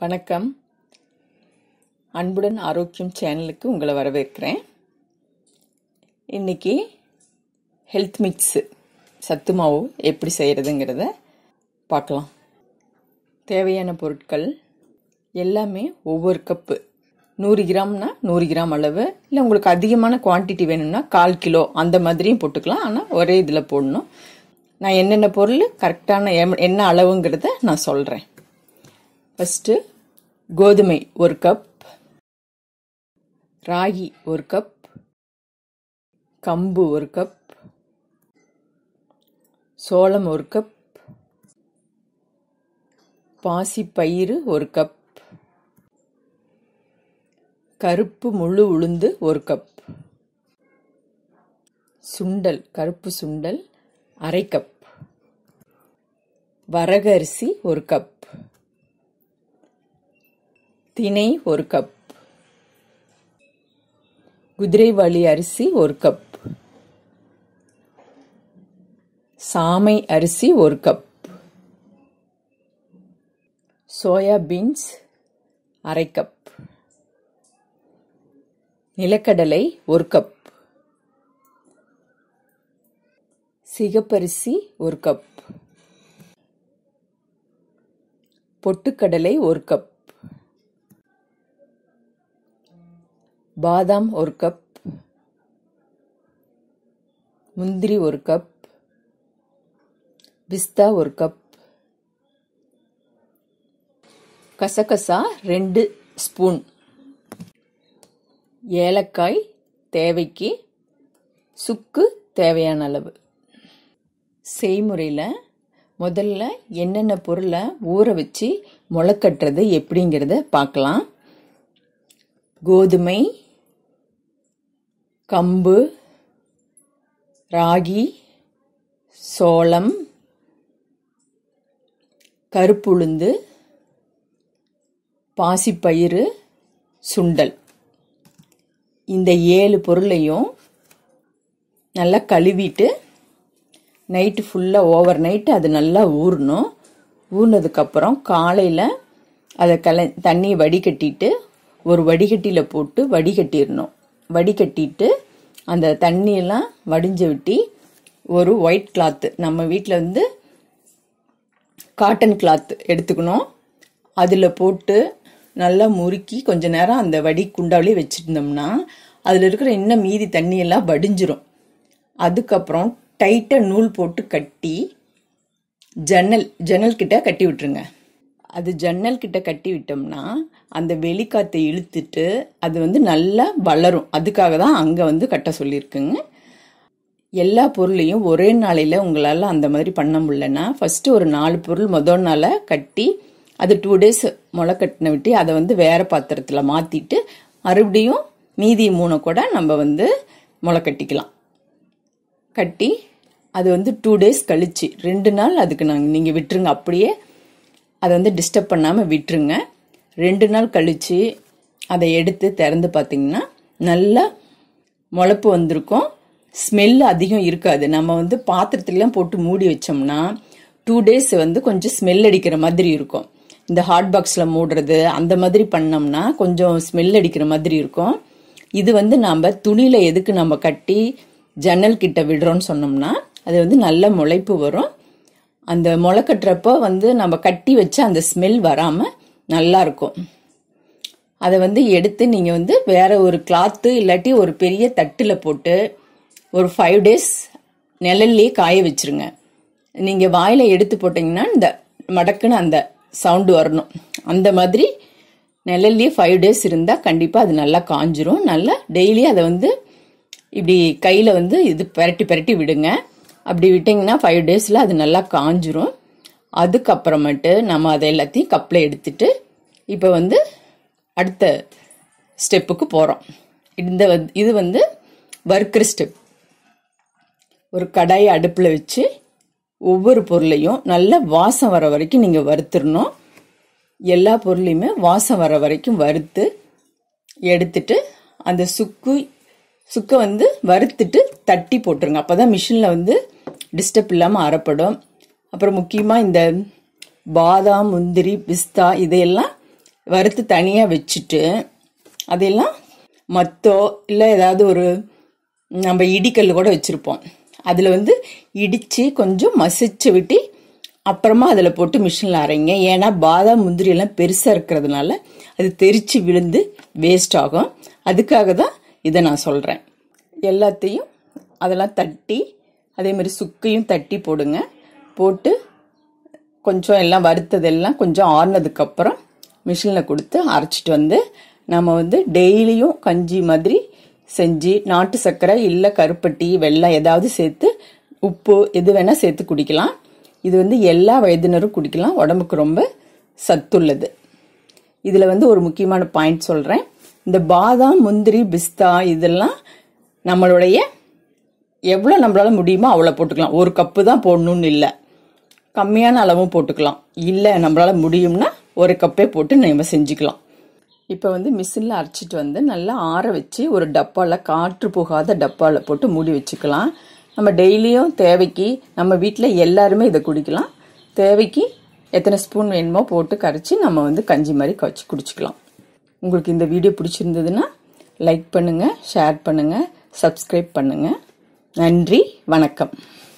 வணக்கம் அன்புடன் ஆரோக்கியம் சேனலுக்கு உங்களை வரவேற்கிறேன் இன்னைக்கு ஹெல்த் மிக்ஸு சத்து மாவு எப்படி செய்கிறதுங்கிறத பார்க்கலாம் தேவையான பொருட்கள் எல்லாமே ஒவ்வொரு கப்பு நூறு கிராம்னா நூறு கிராம் அளவு இல்லை உங்களுக்கு அதிகமான குவான்டிட்டி வேணும்னா கால் கிலோ அந்த மாதிரியும் போட்டுக்கலாம் ஆனால் ஒரே இதில் போடணும் நான் என்னென்ன பொருள் கரெக்டான எம்- என்ன அளவுங்கிறத நான் சொல்கிறேன் ஃபஸ்ட்டு கோதுமை ஒரு கப் ராகி ஒரு கப் கம்பு ஒரு கப் சோளம் ஒரு கப் பாசிப்பயிறு ஒரு கப் கருப்பு முழு உளுந்து ஒரு கப் சுண்டல் கருப்பு சுண்டல் அரை கப் வரகு அரிசி ஒரு கப் திணை ஒரு கப் குதிரைவாளி அரிசி ஒரு கப் சாமை அரிசி ஒரு கப் சோயா பீன்ஸ் அரை கப் நிலக்கடலை ஒரு கப் சிகப்பரிசி ஒரு கப் பொட்டுக்கடலை ஒரு கப் பாதாம் ஒரு கப் முந்திரி ஒரு கப் பிஸ்தா ஒரு கப் கசகசா ரெண்டு ஸ்பூன் ஏலக்காய் தேவைக்கு சுக்கு தேவையான அளவு செய்முறையில் முதல்ல என்னென்ன பொருளை ஊற வச்சு முளைக்கட்டுறது எப்படிங்கிறத பார்க்கலாம் கோதுமை கம்பு ராகி சோளம் கருப்புளுந்து பாசிப்பயிறு சுண்டல் இந்த ஏழு பொருளையும் நல்லா கழுவிட்டு நைட்டு ஃபுல்லாக ஓவர் நைட்டு அது நல்லா ஊறணும் ஊறினதுக்கப்புறம் காலையில் அதை கல தண்ணியை வடிகட்டிட்டு ஒரு வடிகட்டியில் போட்டு வடிகட்டிடணும் வடிகட்டிட்டு அந்த தண்ணியெல்லாம் வடிஞ்சு விட்டி ஒரு ஒயிட் கிளாத்து நம்ம வீட்டில் வந்து காட்டன் கிளாத் எடுத்துக்கணும் அதில் போட்டு நல்லா முறுக்கி கொஞ்ச நேரம் அந்த வடி குண்டாவிலே வச்சுருந்தோம்னா அதில் இருக்கிற இன்னும் மீதி தண்ணியெல்லாம் வடிஞ்சிரும் அதுக்கப்புறம் டைட்டாக நூல் போட்டு கட்டி ஜன்னல் ஜன்னல் கிட்ட கட்டி விட்டுருங்க அது ஜன்னல் கிட்ட கட்டி விட்டோம்னா அந்த வெளிக்காத்தை இழுத்துட்டு அது வந்து நல்லா வளரும் அதுக்காக தான் அங்கே வந்து கட்ட சொல்லியிருக்குங்க எல்லா பொருளையும் ஒரே நாளையில் உங்களால் அந்த மாதிரி பண்ண முடியலன்னா ஃபஸ்ட்டு ஒரு நாலு பொருள் முதல் நாளை கட்டி அது டூ டேஸ் முளை கட்டின விட்டு அதை வந்து வேற பாத்திரத்தில் மாற்றிட்டு மறுபடியும் மீதி மூணை கூட நம்ம வந்து முளை கட்டிக்கலாம் கட்டி அது வந்து டூ டேஸ் கழிச்சு ரெண்டு நாள் அதுக்கு நாங்கள் நீங்கள் விட்டுருங்க அப்படியே அதை வந்து டிஸ்டர்ப் பண்ணாமல் விட்டுருங்க ரெண்டு நாள் கழிச்சு அதை எடுத்து திறந்து பார்த்தீங்கன்னா நல்லா முளப்பு வந்திருக்கும் ஸ்மெல் அதிகம் இருக்காது நம்ம வந்து பாத்திரத்துலலாம் போட்டு மூடி வச்சோம்னா டூ டேஸ் வந்து கொஞ்சம் ஸ்மெல் அடிக்கிற மாதிரி இருக்கும் இந்த ஹாட் பாக்ஸில் மூடுறது அந்த மாதிரி பண்ணோம்னா கொஞ்சம் ஸ்மெல் அடிக்கிற மாதிரி இருக்கும் இது வந்து நாம் துணியில் எதுக்கு நம்ம கட்டி ஜன்னல் கிட்ட விடுறோம்னு சொன்னோம்னா அது வந்து நல்ல முளைப்பு வரும் அந்த முளை கட்டுறப்போ வந்து நம்ம கட்டி வச்ச அந்த ஸ்மெல் வராமல் நல்லா இருக்கும் அதை வந்து எடுத்து நீங்கள் வந்து வேற ஒரு கிளாத்து இல்லாட்டி ஒரு பெரிய தட்டில் போட்டு ஒரு ஃபைவ் டேஸ் நிழல்லே காய வச்சிருங்க நீங்கள் வாயில் எடுத்து போட்டிங்கன்னா இந்த மடக்குன்னு அந்த சவுண்டு வரணும் அந்த மாதிரி நிழல்லே ஃபைவ் டேஸ் இருந்தால் கண்டிப்பாக அது நல்லா காஞ்சிரும் நல்லா டெய்லி அதை வந்து இப்படி கையில் வந்து இது பெரட்டி பெரட்டி விடுங்க அப்படி விட்டிங்கன்னா ஃபைவ் டேஸில் அது நல்லா காஞ்சிரும் அதுக்கப்புறமேட்டு நம்ம அதை எல்லாத்தையும் கப்பில் எடுத்துட்டு இப்போ வந்து அடுத்த ஸ்டெப்புக்கு போகிறோம் இந்த வந்து- இது வந்து வறுக்கிற ஸ்டெப் ஒரு கடாயை அடுப்பில் வச்சு ஒவ்வொரு பொருளையும் நல்ல வாசம் வர வரைக்கும் நீங்கள் வறுத்துடணும் எல்லா பொருளையுமே வாசம் வர வரைக்கும் வறுத்து எடுத்துட்டு அந்த சுக்கு சுக்கை வந்து வறுத்துட்டு தட்டி போட்டுருங்க அப்போ தான் மிஷினில் வந்து டிஸ்டர்ப் இல்லாமல் அரைப்படும் அப்புறம் முக்கியமாக இந்த பாதாம் முந்திரி பிஸ்தா இதையெல்லாம் வறுத்து தனியாக வச்சுட்டு அதெல்லாம் மத்தோ இல்லை ஏதாவது ஒரு நம்ம இடிக்கல் கூட வச்சுருப்போம் அதில் வந்து இடித்து கொஞ்சம் மசிச்சு விட்டு அப்புறமா அதில் போட்டு மிஷினில் அரைங்க ஏன்னா பாதாம் முந்திரி எல்லாம் பெருசாக இருக்கிறதுனால அது தெரிச்சு விழுந்து வேஸ்ட் ஆகும் அதுக்காக தான் இதை நான் சொல்கிறேன் எல்லாத்தையும் அதெல்லாம் தட்டி அதே மாதிரி சுக்கையும் தட்டி போடுங்க போட்டு கொஞ்சம் எல்லாம் வறுத்ததெல்லாம் கொஞ்சம் ஆறுனதுக்கப்புறம் மிஷினில் கொடுத்து அரைச்சிட்டு வந்து நம்ம வந்து டெய்லியும் கஞ்சி மாதிரி செஞ்சு நாட்டு சர்க்கரை இல்லை கருப்பட்டி வெல்லம் ஏதாவது சேர்த்து உப்பு எது வேணால் சேர்த்து குடிக்கலாம் இது வந்து எல்லா வயதினரும் குடிக்கலாம் உடம்புக்கு ரொம்ப சத்துள்ளது இதில் வந்து ஒரு முக்கியமான பாயிண்ட் சொல்கிறேன் இந்த பாதாம் முந்திரி பிஸ்தா இதெல்லாம் நம்மளுடைய எவ்வளோ நம்மளால முடியுமோ அவ்வளோ போட்டுக்கலாம் ஒரு கப்பு தான் போடணும்னு இல்லை கம்மியான அளவும் போட்டுக்கலாம் இல்லை நம்மளால முடியும்னா ஒரு கப்பே போட்டு நம்ம செஞ்சுக்கலாம் இப்போ வந்து மிஷினில் அரைச்சிட்டு வந்து நல்லா ஆற வச்சு ஒரு டப்பாவில் காற்று போகாத டப்பாவில் போட்டு மூடி வச்சுக்கலாம் நம்ம டெய்லியும் தேவைக்கு நம்ம வீட்டில் எல்லாருமே இதை குடிக்கலாம் தேவைக்கு எத்தனை ஸ்பூன் வேணுமோ போட்டு கரைச்சி நம்ம வந்து கஞ்சி மாதிரி கவச்சி குடிச்சிக்கலாம் உங்களுக்கு இந்த வீடியோ பிடிச்சிருந்ததுன்னா லைக் பண்ணுங்கள் ஷேர் பண்ணுங்கள் சப்ஸ்கிரைப் பண்ணுங்கள் நன்றி வணக்கம்